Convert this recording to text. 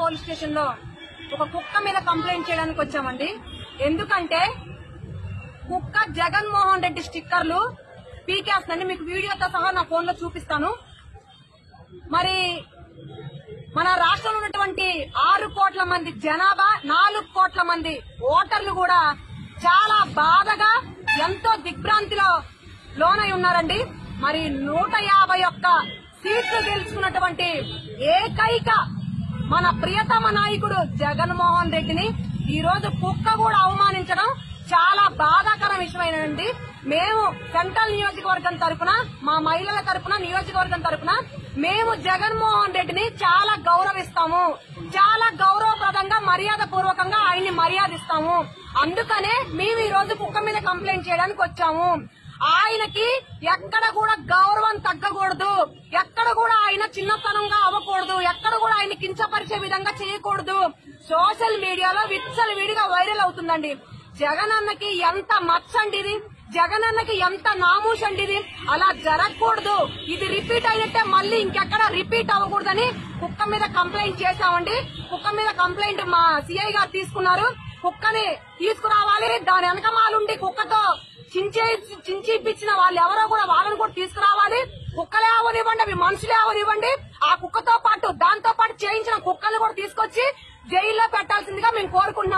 police station లో ఒక కుక్క మీద కంప్లైంట్ చేయడానికి వచ్చామండి ఎందుకంటే కుక్క జగన్మోహన్ రెడ్డి స్టిక్కర్లు పీకేస్తుందండి మీకు వీడియోతో సహా నా ఫోన్ లో చూపిస్తాను మరి మన రాష్ట్రంలో ఉన్నటువంటి ఆరు కోట్ల మంది జనాభా నాలుగు కోట్ల మంది ఓటర్లు కూడా చాలా బాధగా ఎంతో దిగ్భ్రాంతిలో లోనై ఉన్నారండి మరి నూట యాభై ఒక్క సీట్లు గెలుచుకున్నటువంటి ఏకైక మన ప్రియతమ నాయకుడు జగన్మోహన్ రెడ్డిని ఈ రోజు కుక్క కూడా అవమానించడం చాలా బాధాకర విషయమేనండి మేము సెంట్రల్ నియోజకవర్గం తరపున మా మహిళల తరపున నియోజకవర్గం తరపున మేము జగన్మోహన్ రెడ్డిని చాలా గౌరవిస్తాము చాలా గౌరవప్రదంగా మర్యాద పూర్వకంగా ఆయన్ని మర్యాదిస్తాము అందుకనే మేము ఈ రోజు కుక్క మీద కంప్లైంట్ చేయడానికి వచ్చాము ఆయనకి ఎక్కడ కూడా గౌరవం తగ్గకూడదు ఎక్కడ కూడా ఆయన చిన్నతనంగా అవ్వకూడదు ఎక్కడ కూడా ఆయన కించపరిచే విధంగా చేయకూడదు సోషల్ మీడియాలో విచ్చలు విడిగా వైరల్ అవుతుందండి జగనన్నకి ఎంత మచ్చండి ఇది జగనన్నకి ఎంత నామూషండి ఇది అలా జరగకూడదు ఇది రిపీట్ అయినట్టే మళ్ళీ ఇంకెక్కడ రిపీట్ అవ్వకూడదని కుక్క మీద కంప్లైంట్ చేశామండి కుక్క మీద కంప్లైంట్ మా సిఐ గారు తీసుకున్నారు కుక్కని తీసుకురావాలి దాని వెనకమాలుండి కుక్కతో చించే చించి ఇప్పించిన వాళ్ళు ఎవరో కూడా వాళ్ళని కూడా తీసుకురావాలి కుక్కలే అవనివ్వండి అవి మనుషులే అవనివ్వండి ఆ కుక్కతో పాటు దాంతో పాటు చేయించిన కుక్కల్ని కూడా తీసుకొచ్చి జైల్లో పెట్టాల్సిందిగా మేము కోరుకుంటున్నాం